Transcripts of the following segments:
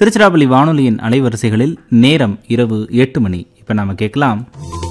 திருச்சிராப்பள்ளி வானொலியின் அலைவரிசைகளில் நேரம் இரவு எட்டு மணி இப்போ நாம கேட்கலாம்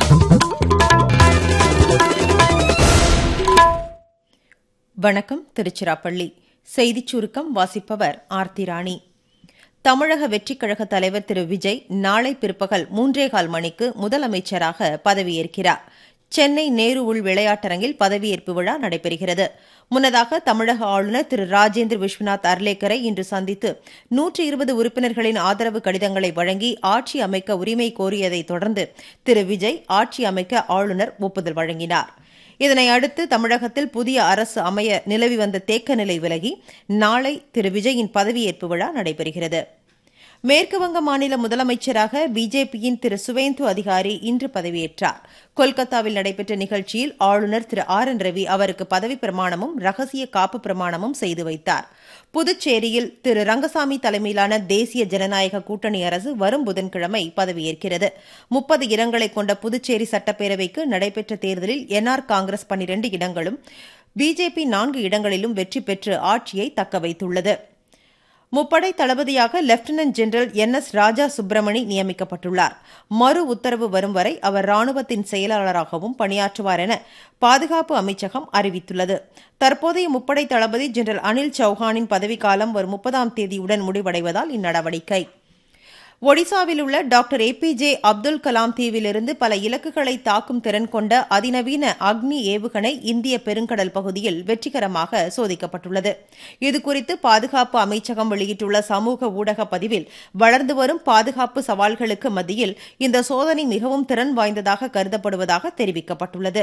வணக்கம் திருச்சிராப்பள்ளி செய்திச் சுருக்கம் வாசிப்பவர் ஆர்த்தி ராணி தமிழக வெற்றிக் கழக தலைவர் திரு விஜய் நாளை பிற்பகல் மூன்றேகால் மணிக்கு முதலமைச்சராக பதவியேற்கிறார் சென்னை நேரு உள் விளையாட்டரங்கில் பதவியேற்பு விழா நடைபெறுகிறது முன்னதாக தமிழக ஆளுநர் திரு ராஜேந்திர விஸ்வநாத் அர்லேக்கரை இன்று சந்தித்து நூற்றி இருபது உறுப்பினர்களின் ஆதரவு கடிதங்களை வழங்கி ஆட்சி அமைக்க உரிமை கோரியதைத் தொடர்ந்து திரு விஜய் ஆட்சி அமைக்க ஆளுநர் ஒப்புதல் வழங்கினார் இதனை அடுத்து தமிழகத்தில் புதிய அரசு அமைய நிலவி வந்த தேக்க நிலை விலகி நாளை திரு விஜயின் பதவியேற்பு விழா நடைபெறுகிறது மேற்குவங்க மாநில முதலமைச்சராக பிஜேபியின் திரு சுவேந்து அதிகாரி இன்று பதவியேற்றார் கொல்கத்தாவில் நடைபெற்ற நிகழ்ச்சியில் ஆளுநர் திரு ஆர் என் ரவி அவருக்கு பதவி பிரமாணமும் ரகசிய காப்பு பிரமாணமும் செய்து வைத்தார் புதுச்சேரியில் திரு ரங்கசாமி தலைமையிலான தேசிய ஜனநாயக கூட்டணி அரசு வரும் புதன்கிழமை பதவியேற்கிறது முப்பது இடங்களை கொண்ட புதுச்சேரி சட்டப்பேரவைக்கு நடைபெற்ற தேர்தலில் என்ஆர் காங்கிரஸ் பனிரண்டு இடங்களும் பிஜேபி நான்கு இடங்களிலும் வெற்றி பெற்று ஆட்சியை தக்கவைத்துள்ளது முப்படை தளபதியாக lieutenant general N S Raja Subramani நியமிக்கப்பட்டுள்ளார் மறு உத்தரவு வரும் வரை அவர் ராணுவத்தின் செயலாளராகவும் பணியாற்றுவார் என பாதுகாப்பு அமைச்சகம் அறிவித்துள்ளது தற்போதைய முப்படை தளபதி ஜெனரல் அனில் சௌஹானின் பதவிக்காலம் வரும் முப்பதாம் தேதியுடன் முடிவடைவதால் இந்நடவடிக்கை ஒடிசாவில் உள்ள டாக்டர் ஏபிஜே அப்துல் கலாம் தீவிலிருந்து பல இலக்குகளை தாக்கும் திறன் கொண்ட அதிநவீன அக்னி ஏவுகணை இந்திய பெருங்கடல் பகுதியில் வெற்றிகரமாக சோதிக்கப்பட்டுள்ளது இதுகுறித்து பாதுகாப்பு அமைச்சகம் வெளியிட்டுள்ள சமூக ஊடக பதிவில் வளர்ந்து வரும் பாதுகாப்பு சவால்களுக்கு மத்தியில் இந்த சோதனை மிகவும் திறன் வாய்ந்ததாக கருதப்படுவதாக தெரிவிக்கப்பட்டுள்ளது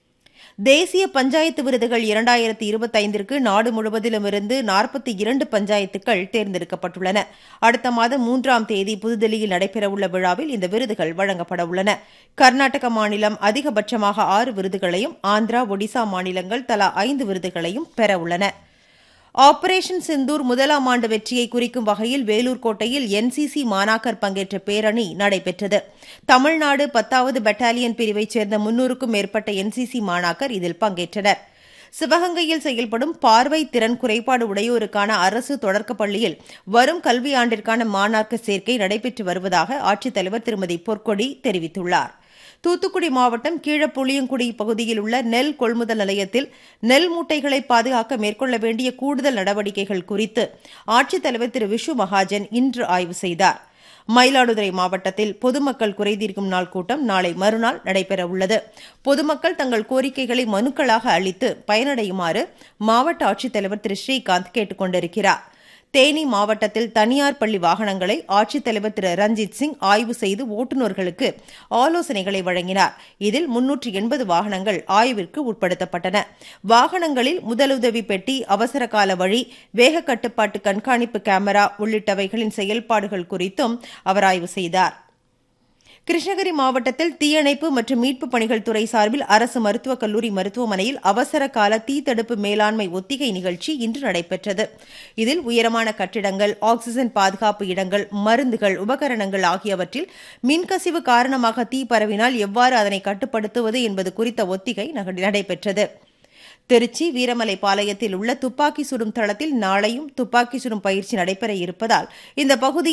தேசிய பஞ்சாயத்து விருதுகள் இரண்டாயிரத்தி இருபத்தைந்திற்கு நாடு முழுவதிலுமிருந்து நாற்பத்தி இரண்டு பஞ்சாயத்துக்கள் தேர்ந்தெடுக்கப்பட்டுள்ளன அடுத்த மாதம் மூன்றாம் தேதி புதுதில்லியில் நடைபெறவுள்ள விழாவில் இந்த விருதுகள் வழங்கப்பட உள்ளன கர்நாடக மாநிலம் அதிகபட்சமாக ஆறு விருதுகளையும் ஆந்திரா ஒடிசா மாநிலங்கள் தலா ஐந்து விருதுகளையும் பெறவுள்ளன ஆபரேஷன் சிந்தூர் முதலாம் ஆண்டு வெற்றியை குறிக்கும் வகையில் வேலூர் கோட்டையில் என்சிசி மாணாக்கர் பங்கேற்ற பேரணி நடைபெற்றது தமிழ்நாடு பத்தாவது பெட்டாலியன் பிரிவைச் சேர்ந்த முன்னூறுக்கும் மேற்பட்ட என்சிசி மாணாக்கர் இதில் பங்கேற்றனர் சிவகங்கையில் செயல்படும் பார்வை திறன் குறைபாடு உடையோருக்கான அரசு தொடக்க பள்ளியில் வரும் கல்வியாண்டிற்கான மாணாக்கர் சேர்க்கை நடைபெற்று வருவதாக ஆட்சித்தலைவர் திருமதி பொற்கொடி தெரிவித்துள்ளார் தூத்துக்குடி மாவட்டம் கீழப்புளியங்குடி பகுதியில் உள்ள நெல் கொள்முதல் நிலையத்தில் நெல் மூட்டைகளை பாதுகாக்க மேற்கொள்ள வேண்டிய கூடுதல் நடவடிக்கைகள் குறித்து ஆட்சித்தலைவர் திரு விஷு மகாஜன் இன்று ஆய்வு செய்தார் மயிலாடுதுறை மாவட்டத்தில் பொதுமக்கள் குறைதீர்க்கும் நாள் கூட்டம் நாளை மறுநாள் நடைபெறவுள்ளது பொதுமக்கள் தங்கள் கோரிக்கைகளை மனுக்களாக அளித்து பயனடையுமாறு மாவட்ட ஆட்சித்தலைவர் திரு ஸ்ரீகாந்த் கேட்டுக் கொண்டிருக்கிறார் தேனி மாவட்டத்தில் தனியார் பள்ளி வாகனங்களை ஆட்சித்தலைவர் திரு ரஞ்சித் சிங் ஆய்வு செய்து ஓட்டுநர்களுக்கு ஆலோசனைகளை வழங்கினார் இதில் முன்னூற்று எண்பது வாகனங்கள் ஆய்விற்கு உட்படுத்தப்பட்டன வாகனங்களில் முதலுதவி பெட்டி அவசர கால வழி வேக கட்டுப்பாட்டு கண்காணிப்பு கேமரா உள்ளிட்டவைகளின் செயல்பாடுகள் குறித்தும் அவர் ஆய்வு செய்தார் கிருஷ்ணகிரி மாவட்டத்தில் தீயணைப்பு மற்றும் மீட்புப் பணிகள் துறை சார்பில் அரசு மருத்துவக் கல்லூரி மருத்துவமனையில் அவசர கால தீ தடுப்பு மேலாண்மை ஒத்திகை நிகழ்ச்சி இன்று நடைபெற்றது இதில் உயரமான கட்டிடங்கள் ஆக்ஸிஜன் பாதுகாப்பு இடங்கள் மருந்துகள் உபகரணங்கள் ஆகியவற்றில் மின்கசிவு காரணமாக தீ பரவினால் எவ்வாறு அதனை கட்டுப்படுத்துவது என்பது குறித்த ஒத்திகை நடைபெற்றது திருச்சி வீரமலை பாளையத்தில் உள்ள துப்பாக்கி சுடும் தளத்தில் நாளையும் துப்பாக்கி சுடும் பயிற்சி நடைபெற இருப்பதால் இந்த பகுதி